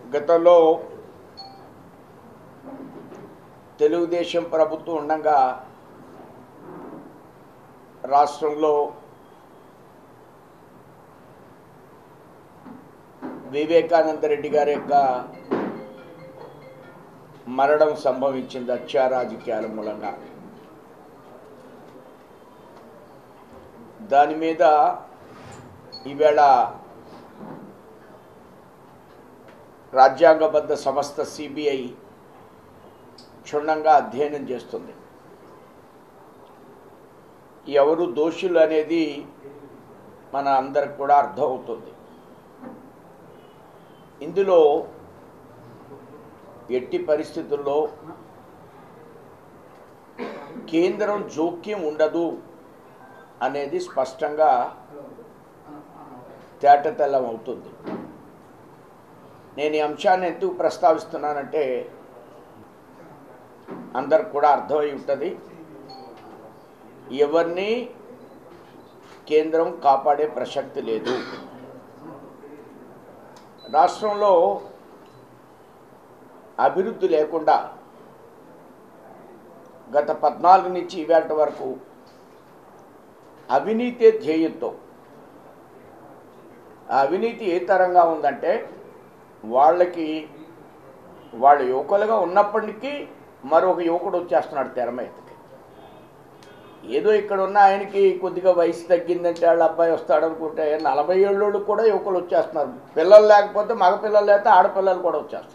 గతంలో తెలుగుదేశం ప్రభుత్వం ఉండగా రాష్ట్రంలో వివేకానంద రెడ్డి గారి యొక్క మరణం సంభవించింది హత్యా రాజకీయాల మూలంగా దాని మీద ఈవేళ రాజ్యాంగబద్ధ సంస్థ సిబిఐ క్షుణ్ణంగా అధ్యయనం చేస్తుంది ఎవరు దోషులు అనేది మన అందరికి కూడా అర్థమవుతుంది ఇందులో ఎట్టి పరిస్థితుల్లో కేంద్రం జోక్యం ఉండదు అనేది స్పష్టంగా తేటతెల్లం అవుతుంది నేను ఈ అంశాన్ని ఎందుకు ప్రస్తావిస్తున్నానంటే అందరికి కూడా అర్థమై ఉంటుంది ఎవరిని కేంద్రం కాపాడే ప్రసక్తి లేదు రాష్ట్రంలో అభివృద్ధి లేకుండా గత పద్నాలుగు నుంచి ఇవాటి వరకు అవినీతి ధ్యేయంతో ఆ అవినీతి ఏ తరంగా ఉందంటే వాళ్ళకి వాళ్ళ యువకులుగా ఉన్నప్పటికీ మరొక యువకుడు వచ్చేస్తున్నాడు తెర మీదకి ఏదో ఇక్కడ ఉన్న ఆయనకి కొద్దిగా వయసు తగ్గిందంటే వాళ్ళ అబ్బాయి వస్తాడు అనుకుంటే నలభై ఏళ్ళోళ్ళు కూడా యువకులు వచ్చేస్తున్నారు పిల్లలు లేకపోతే మగపిల్లలు లేకపోతే ఆడపిల్లలు కూడా వచ్చేస్తున్నారు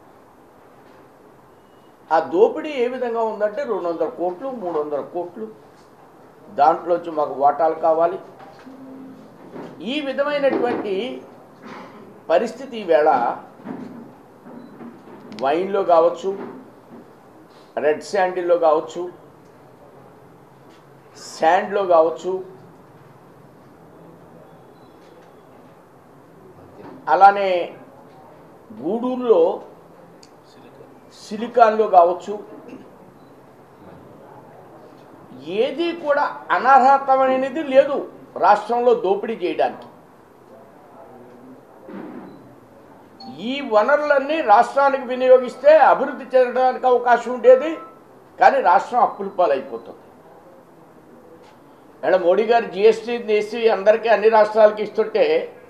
ఆ దోపిడీ ఏ విధంగా ఉందంటే రెండు వందల కోట్లు మూడు వందల కోట్లు దాంట్లోంచి మాకు వాటాలు కావాలి ఈ విధమైనటువంటి పరిస్థితి ఈవేళ వైన్లో కావచ్చు రెడ్ శాండిల్లో కావచ్చు శాండ్లో కావచ్చు అలానే గూడూరులో సిలికాన్లో కావచ్చు ఏది కూడా అనర్హతమైనది లేదు రాష్ట్రంలో దోపిడీ చేయడానికి ఈ వనరులన్నీ రాష్ట్రానికి వినియోగిస్తే అభివృద్ధి చెందడానికి అవకాశం ఉండేది కానీ రాష్ట్రం అప్పుల పాలైపోతుంది మేడం మోడీ గారు జిఎస్టీ తీసి అందరికీ అన్ని రాష్ట్రాలకి ఇస్తుంటే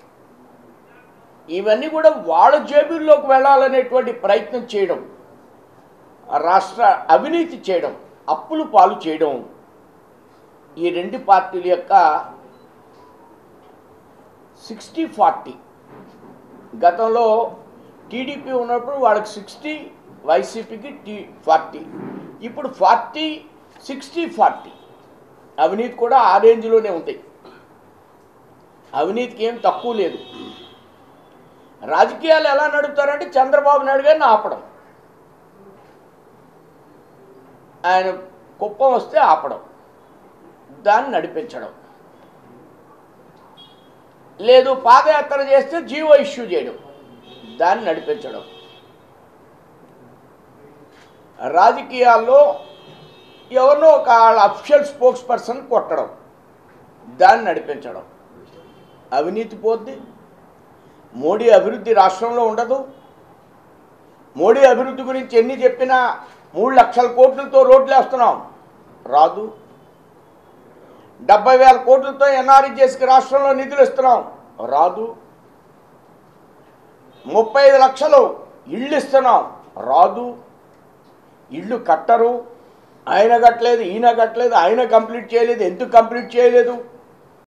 ఇవన్నీ కూడా వాళ్ళ జేబుల్లోకి వెళ్ళాలనేటువంటి ప్రయత్నం చేయడం ఆ రాష్ట్ర అవినీతి చేయడం అప్పులు పాలు చేయడం ఈ రెండు పార్టీల యొక్క సిక్స్టీ ఫార్టీ గతంలో టీడీపీ ఉన్నప్పుడు వాళ్ళకి సిక్స్టీ వైసీపీకి టీ ఫార్టీ ఇప్పుడు ఫార్టీ సిక్స్టీ ఫార్టీ అవినీతి కూడా ఆ రేంజ్లోనే ఉంది అవినీతికి ఏం తక్కువ లేదు రాజకీయాలు ఎలా నడుపుతారంటే చంద్రబాబు నాయుడు గారిని ఆపడం ఆయన కుప్పం వస్తే ఆపడం దాన్ని నడిపించడం లేదు పాదయాత్ర చేస్తే జీవో ఇష్యూ చేయడం దాన్ని నడిపించడం రాజకీయాల్లో ఎవరినో ఒక అఫిషియల్ స్పోక్స్ పర్సన్ కొట్టడం దాన్ని నడిపించడం అవినీతి పోద్ది మోడీ అభివృద్ధి రాష్ట్రంలో ఉండదు మోడీ అభివృద్ధి గురించి ఎన్ని చెప్పినా మూడు లక్షల కోట్లతో రోడ్లు వేస్తున్నాం రాదు డెబ్బై వేల కోట్లతో ఎన్ఆర్ఈజెస్కి రాష్ట్రంలో నిధులు ఇస్తున్నాం రాదు ముప్పై ఐదు లక్షలు ఇళ్ళు ఇస్తున్నాం రాదు ఇళ్ళు కట్టరు ఆయన కట్టలేదు ఈయన కట్టలేదు ఆయన కంప్లీట్ చేయలేదు ఎందుకు కంప్లీట్ చేయలేదు